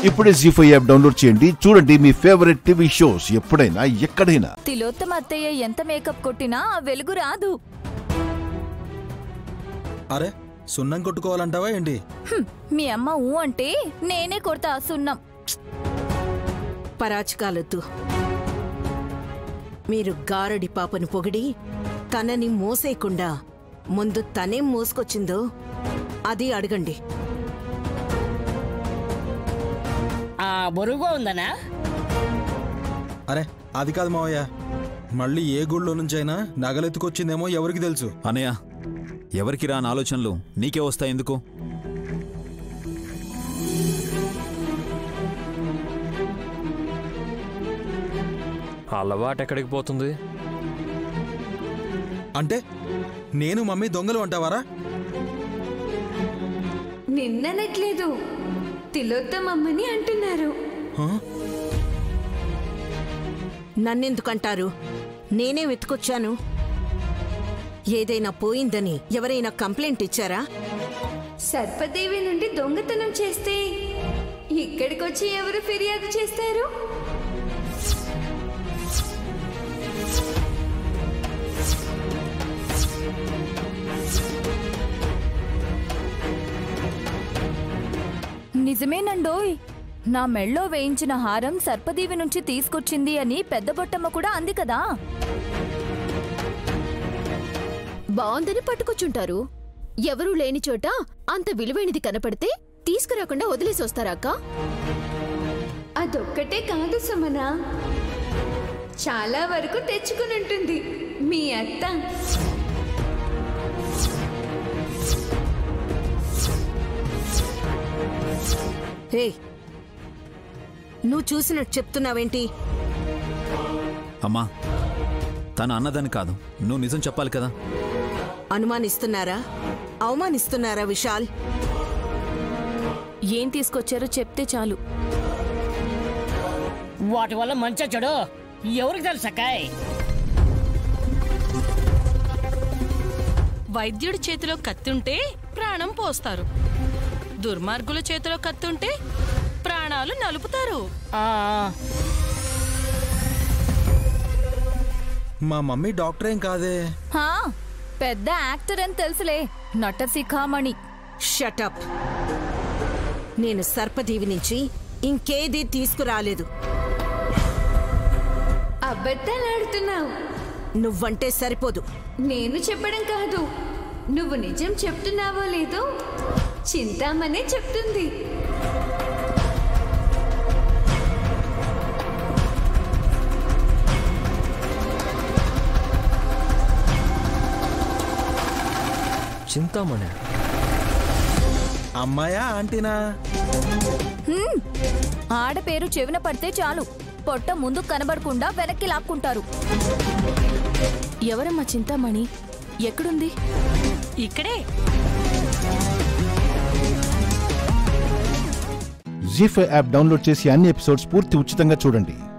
ఇప్పుడే G five app download చేయండి చూడండి మీ ఫేవరెట్ టీవీ షోస్ ఎప్పుడైనా ఎక్కడైనా తిలోత్తమ అత్తయ్య ఎంత మేకప్ కొట్టినా ఆ వెలుగు రాదు అరే సున్నం కొట్టుకోవాలంటావా ఏంటి హ్మ్, మీ అమ్మ ఊ అంటే నేనే కొడతా ఆ సున్నం పరాచకాలొద్దు మీరు గారడి పాపను పొగిడి తనని మోసేయకుండా ముందు తనేం మోసుకొచ్చిందో అది అడగండి ఆ బరువుగా ఉందనా అరే అది కాదు మావయ్య మళ్ళీ ఏ గుళ్ళో నుంచైనా నగలెత్తుకొచ్చిందేమో ఎవరికి తెలుసు అనయ్య ఎవరికి రాని ఆలోచనలు నీకే వస్తాయి ఎందుకు అలవాటు ఎక్కడికి పోతుంది అంటే నేను మమ్మీ దొంగలు అంటావారా నిన్ననట్లేదు తిలోత్తమమ్మని అంటున్నారు హా? నన్నెందుకంటారు నేనే వెతుకొచ్చాను ఏదైనా పోయిందని ఎవరైనా కంప్లైంట్ ఇచ్చారా సర్పదేవి నుండి దొంగతనం చేస్తే ఇక్కడికొచ్చి ఎవరు ఫిర్యాదు చేస్తారు నిజమేనండోయ్ నా మెళ్ళో వేయించిన హారం సర్పదీవి నుంచి తీసుకొచ్చింది అని పెద్ద బొట్టమ్మ కూడా అంది కదా బాగుందని పట్టుకొచ్చుంటారు ఎవరూ లేని చోట అంత విలువైనది కనపడితే తీసుకురాకుండా వదిలేసి వస్తారా అక్క అదొక్కటే కాదు సుమన చాలా వరకు తెచ్చుకుని ఉంటుంది మీ అత్త హే నువ్వు చూసినట్టు చెప్తున్నావేంటి అమ్మా తను అన్నదని కాదు నువ్వు నిజం చెప్పాలి కదా అనుమానిస్తున్నారా అవమానిస్తున్నారా విశాల్ ఏం తీసుకొచ్చారో చెప్తే చాలు వాటి వల్ల మంచి చెడు ఎవరికి తెలుసు అక్కాయ్ వైద్యుడి చేతిలో కత్తుంటే ప్రాణం పోస్తారు దుర్మార్గుల చేతిలో కత్తుంటే ప్రాణాలు నలుపుతారు ఆ, మా మమ్మీ డాక్టర్ ఏం కాదే హా పెద్ద యాక్టర్ అని తెలుసులే నటశిఖామణి షటప్ నేను సర్పదేవి నుంచి ఇంకేదీ తీసుకురాలేదు అబద్ధాలు ఆడుతున్నావు నువ్వంటే సరిపోదు నేను చెప్పడం కాదు నువ్వు నిజం చెప్తున్నావో లేదో చింతామనే చెప్తుంది చింతామణి అమ్మాయా ఆంటీనా హ్మ్, ఆడ పేరు చెవిన పడితే చాలు పొట్ట ముందు కనబడకుండా వెనక్కి లాక్కుంటారు ఎవరమ్మా చింతామణి ఎక్కడుంది ఇక్కడే జీ ఫైవ్ యాప్ డౌన్లోడ్ చేసి అన్ని ఎపిసోడ్స్ పూర్తి ఉచితంగా చూడండి